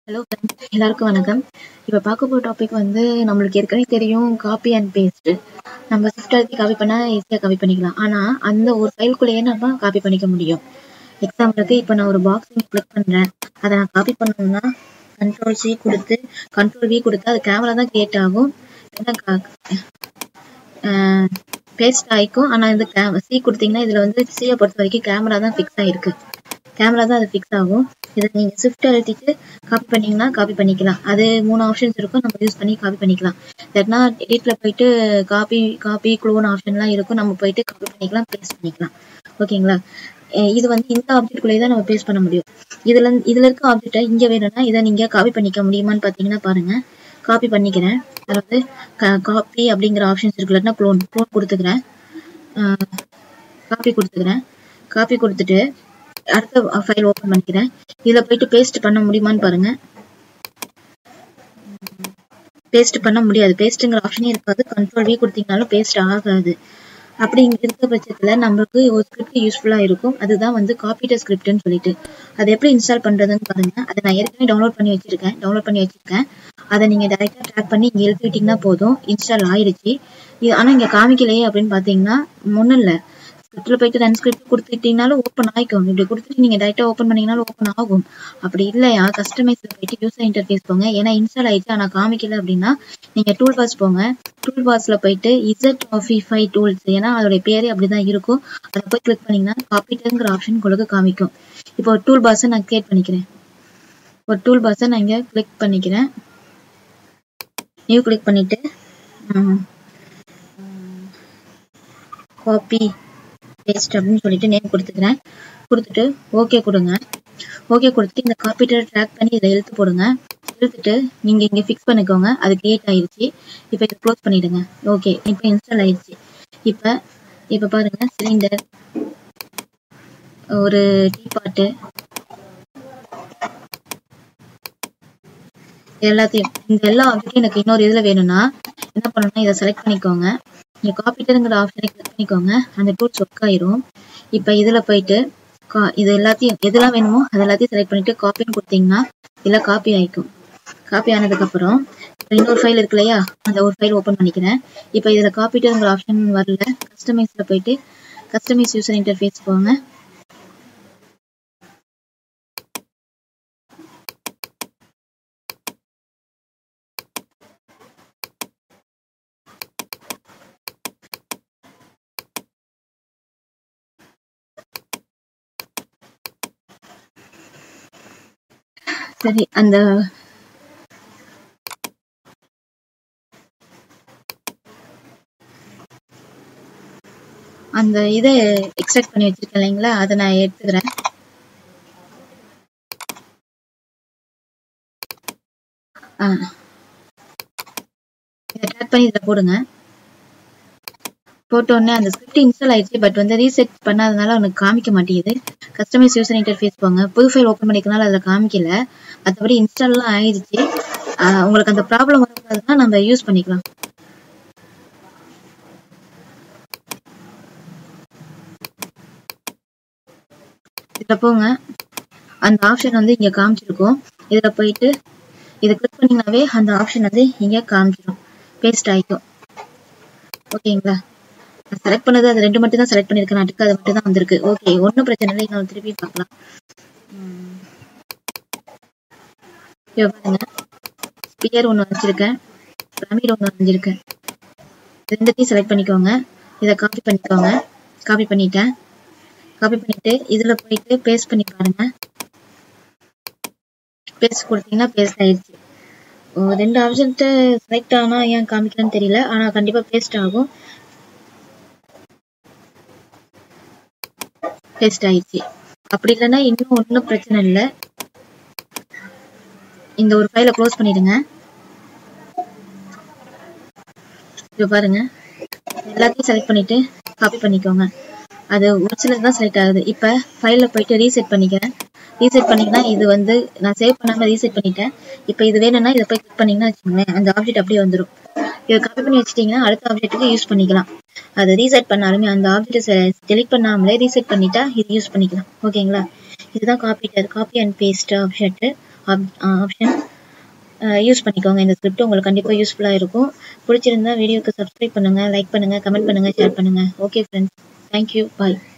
hello friends எல்லாருக்கும் வணக்கம் இப்போ பார்க்க போகிற டாபிக் வந்து நம்மளுக்கு ஏற்கனவே தெரியும் காப்பி அண்ட் பேஸ்ட் நம்ம ஸ்விஃப்ட் எழுதி காப்பி பண்ணால் ஈஸியாக காப்பி பண்ணிக்கலாம் ஆனால் அந்த ஒரு ஃபைல்குள்ளேயே நம்ம காப்பி பண்ணிக்க முடியும் எக்ஸாம்பிளுக்கு இப்போ நான் ஒரு பாக்ஸ் கிளிக் பண்ணுறேன் அதை நான் காப்பி பண்ணணும்னா கண்ட்ரோல் சி கொடுத்து கண்ட்ரோல் வி கொடுத்து அது கேமரா தான் கிரியேட் ஆகும் பேஸ்ட் ஆகிக்கும் ஆனால் இந்த கே சி கொடுத்தீங்கன்னா இதில் வந்து சியை பொறுத்த வரைக்கும் கேமரா தான் ஃபிக்ஸ் ஆகிருக்கு கேமரா தான் அது ஃபிக்ஸ் ஆகும் இதை நீங்கள் ஸ்விஃப்ட் அழுத்திட்டு காப்பி பண்ணீங்கன்னா காப்பி பண்ணிக்கலாம் அது மூணு ஆப்ஷன்ஸ் இருக்கும் நம்ம யூஸ் பண்ணி காப்பி பண்ணிக்கலாம் இல்லைன்னா எடிட்டில் போயிட்டு காப்பி காப்பி க்ளோன் ஆப்ஷன்லாம் இருக்கும் நம்ம போயிட்டு காப்பி பண்ணிக்கலாம் பேஸ்ட் பண்ணிக்கலாம் ஓகேங்களா இது வந்து இந்த ஆப்ஜெக்ட்குள்ளேயே தான் நம்ம பேஸ்ட் பண்ண முடியும் இதுல இதுல இருக்க ஆப்ஜெக்டை இங்க வேணும்னா இதை நீங்க காப்பி பண்ணிக்க முடியுமான்னு பாத்தீங்கன்னா பாருங்க காப்பி பண்ணிக்கிறேன் அதில் வந்து காப்பி அப்படிங்கிற ஆப்ஷன்ஸ் இருக்குல்லன்னா க்ளோன் க்ளோன் கொடுத்துக்கிறேன் காப்பி கொடுத்துக்கிறேன் காப்பி கொடுத்துட்டு அடுத்த ஃபைல் ஓப்பன் பண்ணிக்கிறேன் இதில் போயிட்டு பேஸ்ட் பண்ண முடியுமான்னு பாருங்க பேஸ்ட் பண்ண முடியாது பேஸ்ட்டுங்கிற ஆப்ஷனே இருக்காது கண்ட்ரோல் வி கொடுத்தீங்கனாலும் பேஸ்ட் ஆகாது அப்படி இருக்க பட்சத்துல நம்மளுக்கு ஒரு ஸ்கிரிப்ட் யூஸ்ஃபுல்லா இருக்கும் அதுதான் வந்து காப்பிட்ட ஸ்கிரிப்ட்னு சொல்லிட்டு அதை எப்படி இன்ஸ்டால் பண்றதுன்னு பாருங்க அதை நான் ஏற்கனவே டவுன்லோட் பண்ணி வச்சிருக்கேன் டவுன்லோட் பண்ணி வச்சிருக்கேன் அதை நீங்க டைரக்டா ட்ராக் பண்ணி இங்க எழுதி விட்டீங்கன்னா போதும் இன்ஸ்டால் ஆயிடுச்சு இது ஆனா இங்க காமிக்கலையே அப்படின்னு பாத்தீங்கன்னா ஒண்ணும் இல்ல ஸ்கிரிப்ட்ல போயிட்டு ரன் ஸ்கிரிப்ட் கொடுத்துட்டீங்கனாலும் ஓப்பன் ஆயிக்கும் இப்படி கொடுத்துட்டு நீங்க டைரக்டா ஓப்பன் பண்ணீங்கனாலும் ஓப்பன் ஆகும் அப்படி இல்லையா கஸ்டமைஸ்ல போயிட்டு யூசர் இன்டர்ஃபேஸ் போங்க ஏன்னா இன்ஸ்டால் ஆயிடுச்சு ஆனா காமிக்கல அப்படின்னா நீங்க டூல் பாஸ் போங்க டூல் பாஸ்ல போயிட்டு இசட் ஆஃபிஃபை டூல்ஸ் ஏன்னா அதோட பேரே அப்படிதான் இருக்கும் அதை போய் கிளிக் பண்ணீங்கன்னா காப்பிட்டங்கிற ஆப்ஷன் உங்களுக்கு காமிக்கும் இப்போ டூல் பாஸை நான் கிரியேட் பண்ணிக்கிறேன் ஒரு டூல் பாஸை நான் இங்க கிளிக் பண்ணிக்கிறேன் நியூ கிளிக் பண்ணிட்டு காப்பி பேஸ்ட் அப்படின்னு சொல்லிட்டு நேம் கொடுத்துக்கிறேன் கொடுத்துட்டு ஓகே கொடுங்க ஓகே கொடுத்துட்டு இந்த காப்பீட்டர் ட்ராக் பண்ணி இதில் எழுத்து போடுங்க எழுத்துட்டு நீங்க இங்க ஃபிக்ஸ் பண்ணிக்கோங்க அது கிரியேட் ஆயிருச்சு இப்போ இதை க்ளோஸ் பண்ணிடுங்க ஓகே இப்போ இன்ஸ்டால் ஆயிருச்சு இப்போ இப்போ பாருங்க சிலிண்டர் ஒரு டீ பாட்டு எல்லாத்தையும் இந்த எல்லா ஆப்ஜெக்டும் எனக்கு இன்னொரு இதுல வேணும்னா என்ன பண்ணணும்னா இதை செலக்ட் பண்ணிக்கோங்க நீங்க காப்பீட்டருங்கிற ஆப்ஷனை கிளிக் பண்ணிக்கோங்க அந்த டூல்ஸ் ஒர்க் ஆயிரும் இப்போ இதுல போயிட்டு இது எல்லாத்தையும் எதெல்லாம் வேணுமோ அது எல்லாத்தையும் செலக்ட் பண்ணிட்டு காப்பின்னு கொடுத்தீங்கன்னா இதெல்லாம் காப்பி ஆயிக்கும் காப்பி ஆனதுக்கு அப்புறம் இன்னொரு ஃபைல் இருக்கு இல்லையா அந்த ஒரு ஃபைல் ஓப்பன் பண்ணிக்கிறேன் இப்போ இதுல காப்பீட்டுங்கிற ஆப்ஷன் வரல கஸ்டமைஸ்ல போயிட்டு கஸ்டமைஸ் யூசர் இன்டர்ஃபேஸ் போங்க சரி அந்த அந்த இதை எக்ஸ்ட்ராக்ட் பண்ணி வச்சிருக்கேன் இல்லைங்களா அதை நான் எடுத்துக்கிறேன் இதை ட்ராக் பண்ணி இதில் போடுங்க போட்ட உடனே அந்த ஸ்கிரிப்ட் இன்ஸ்டால் ஆயிடுச்சு பட் வந்து ரீசெட் பண்ணாதனால அவனுக்கு காமிக்க மாட்டேங்குது கஸ்டமைஸ் யூசர் இன்டர்ஃபேஸ் போங்க புது ஃபைல் ஓப்பன் பண்ணிக்கனால அதில் காமிக்கல மற்றபடி இன்ஸ்டால்லாம் ஆயிடுச்சு உங்களுக்கு அந்த ப்ராப்ளம் வரக்கூடாதுன்னா நம்ம யூஸ் பண்ணிக்கலாம் இதில் போங்க அந்த ஆப்ஷன் வந்து இங்கே காமிச்சிருக்கும் இதில் போயிட்டு இதை கிளிக் பண்ணிங்கனாவே அந்த ஆப்ஷன் வந்து இங்கே காமிச்சிடும் பேஸ்ட் ஆகிக்கும் ஓகேங்களா நான் செலக்ட் பண்ணது அது ரெண்டு மட்டும் தான் செலக்ட் பண்ணியிருக்கேன் நாட்டுக்கு அது மட்டும் தான் வந்திருக்கு ஓகே ஒன்றும் பிரச்சனை இல்லை நான் திருப்பி பார்க்கலாம் பாருங்க ஸ்பியர் ஒன்று வச்சிருக்கேன் பிரமிட் ஒன்று வரைஞ்சிருக்கேன் ரெண்டுத்தையும் செலக்ட் பண்ணிக்கோங்க இதை காப்பி பண்ணிக்கோங்க காப்பி பண்ணிட்டேன் காப்பி பண்ணிட்டு இதில் போயிட்டு பேஸ்ட் பண்ணி பாருங்க பேஸ்ட் கொடுத்தீங்கன்னா பேஸ்ட் ஆயிடுச்சு ரெண்டு ஆப்ஷன்ட்டு செலக்ட் ஆனால் ஏன் காமிக்கலான்னு தெரியல ஆனால் கண்டிப்பாக பேஸ்ட் ஆகும் பேஸ்ட் ஆயிடுச்சு அப்படி இல்லைன்னா இன்னும் ஒன்றும் பிரச்சனை இல்லை இந்த ஒரு ஃபைலை க்ளோஸ் பண்ணிடுங்க இப்போ பாருங்க எல்லாத்தையும் செலக்ட் பண்ணிட்டு காப்பி பண்ணிக்கோங்க அது ஒரு சிலர் தான் செலக்ட் ஆகுது இப்போ ஃபைலில் போயிட்டு ரீசெட் பண்ணிக்கிறேன் ரீசெட் பண்ணிங்கன்னா இது வந்து நான் சேவ் பண்ணாமல் ரீசெட் பண்ணிட்டேன் இப்போ இது வேணும்னா இதை போய் கிளிக் பண்ணிங்கன்னா வச்சுக்கோங்களேன் அந்த ஆப்ஜெக்ட் அப்படியே வந்துடும் இதை காப்பி பண்ணி வச்சிட்டிங்கன்னா அடுத்த ஆப்ஜெக்ட்டுக்கு யூஸ் பண்ணிக்கலாம் அதை ரீசெட் பண்ணாலுமே அந்த ஆப்ஜெக்ட்டை டெலிட் பண்ணாமலே ரீசெட் பண்ணிட்டா இது யூஸ் பண்ணிக்கலாம் ஓகேங்களா இதுதான் copy copy and paste object option use பண்ணிக்கோங்க இந்த ஸ்கிரிப்ட் உங்களுக்கு கண்டிப்பாக யூஸ்ஃபுல்லாக இருக்கும் பிடிச்சிருந்தா வீடியோக்கு சப்ஸ்கிரைப் பண்ணுங்கள் லைக் பண்ணுங்கள் கமெண்ட் பண்ணுங்கள் ஷேர் பண்ணுங்கள் ஓகே ஃப்ரெண்ட்ஸ் தேங்க்யூ பாய்